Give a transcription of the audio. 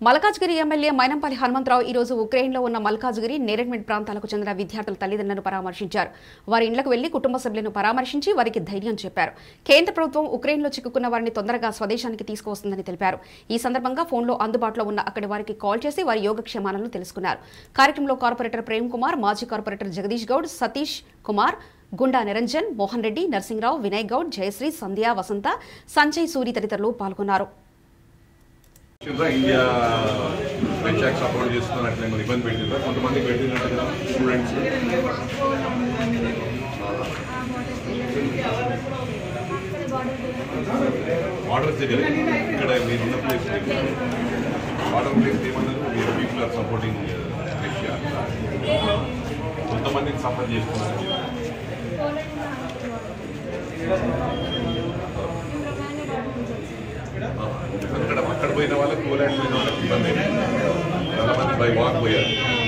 Malkajgiri MLA Mynampally Hanumantharao ఈ రోజు ఉక్రెయిన్లో ఉన్న మల్కాజ్గిరి నేరెడ్మెంట్ ప్రాంతాలకు చెందిన విద్యార్థుల తల్లిదండ్రులను పరామర్శించారు వారి ఇళ్లకు వెళ్లి కుటుంబ సభ్యులను పరామర్శించి వారికి ధైర్యం చెప్పారు కేంద్ర ప్రభుత్వం ఉక్రెయిన్లో చిక్కుకున్న వారిని తొందరగా స్వదేశానికి తీసుకువస్తుందని తెలిపారు ఈ సందర్భంగా ఫోన్లో అందుబాటులో ఉన్న అక్కడి వారికి కాల్ చేసి వారి యోగక్షేమాలను తెలుసుకున్నారు కార్యక్రమంలో కార్పొరేటర్ ప్రేమ్ కుమార్ మాజీ కార్పొరేటర్ జగదీష్ గౌడ్ సతీష్ కుమార్ గుండా నిరంజన్ మోహన్ రెడ్డి నర్సింగ్రావు వినయ్ గౌడ్ జయశ్రీ సంధ్య వసంత సంజయ్ సూరి తదితరులు పాల్గొన్నారు చిల్డ్ర ఇండియా వెంచాక్ సపోర్ట్ చేస్తున్నారు అట్లా ఏమైనా ఇబ్బంది పెట్టిందా కొంతమంది పెట్టినట్టుగా స్టూడెంట్స్ వాటర్ దగ్గర ఇక్కడ మీరు ఉన్న ప్లేస్ వాటర్ ప్లేస్ ఏమన్నారు మీరు పీపుల్ ఆర్ సపోర్టింగ్ రష్యా కొంతమందిని సపోర్ట్ చేస్తున్నారు అక్కడ అక్కడ పోయిన వాళ్ళకి పోలాండ్ పోయిన వాళ్ళకి ఇబ్బంది అయింది. చాలా మంది బై వాక్ పోయారు